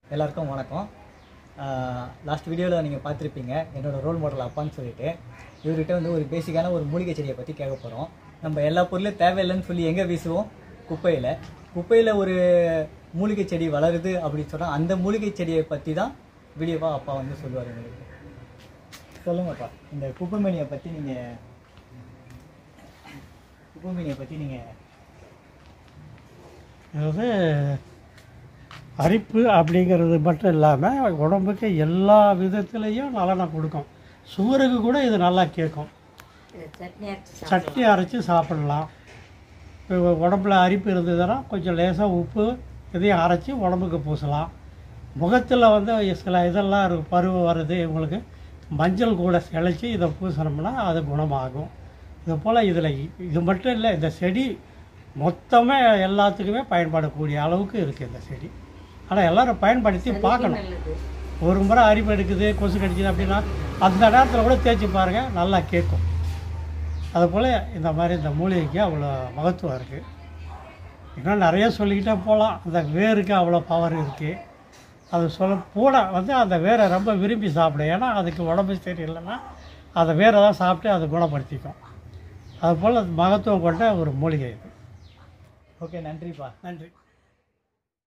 எல்லாருக்கும் வணக்கம் லாஸ்ட் வீடியோவில் நீங்கள் பார்த்துருப்பீங்க என்னோட ரோல் மாடல் அப்பான்னு சொல்லிட்டு இவர்கிட்ட வந்து ஒரு பேசிக்கான ஒரு மூலிகை செடியை பற்றி கேட்க போகிறோம் நம்ம எல்லா பொருளும் தேவையில்லைன்னு சொல்லி எங்கே வீசுவோம் குப்பையில் குப்பையில் ஒரு மூலிகை செடி வளருது அப்படின்னு சொன்னால் அந்த மூலிகை செடியை பற்றி தான் வீடியோவாக அப்பா வந்து சொல்லுவார் எங்களுக்கு சொல்லுங்கப்பா இந்த குப்பைமேனியை பற்றி நீங்கள் குப்பைமேனியை பற்றி நீங்கள் அதாவது அரிப்பு அப்படிங்கிறது மட்டும் இல்லாமல் உடம்புக்கு எல்லா விதத்துலேயும் நலனை கொடுக்கும் சுகருக்கு கூட இது நல்லா கேட்கும் சட்னி அரைச்சி சாப்பிடலாம் இப்போ உடம்புல அரிப்பு இருந்ததுன்னா கொஞ்சம் லேசாக உப்பு இதையும் அரைச்சி உடம்புக்கு பூசலாம் முகத்தில் வந்து சில இதெல்லாம் இருக்கு பருவம் வருது இவங்களுக்கு மஞ்சள் கூட செழைச்சி இதை பூசினோம்னா அது குணமாகும் இது போல் இதில் இது மட்டும் இல்லை இந்த செடி மொத்தமே எல்லாத்துக்குமே பயன்படக்கூடிய அளவுக்கு இருக்குது இந்த செடி ஆனால் எல்லாரும் பயன்படுத்தி பார்க்கணும் ஒரு முறை அரிப்பு எடுக்குது கொசு கடிக்குது அப்படின்னா அந்த நேரத்தில் கூட தேய்ச்சி பாருங்கள் நல்லா கேட்கும் அதுபோல் இந்த மாதிரி இந்த மூலிகைக்கு அவ்வளோ மகத்துவம் இருக்குது இன்னும் நிறைய சொல்லிக்கிட்டே போகலாம் அந்த வேருக்கு அவ்வளோ பவர் இருக்குது அது சொல்ல பூனை வந்து அந்த வேரை ரொம்ப விரும்பி சாப்பிடும் ஏன்னா அதுக்கு உடம்பு சரியில்லைன்னா அந்த வேரை தான் சாப்பிட்டு அதை குணப்படுத்திக்கும் அதுபோல் மகத்துவம் கொண்ட ஒரு மூலிகை இது ஓகே நன்றிப்பா நன்றி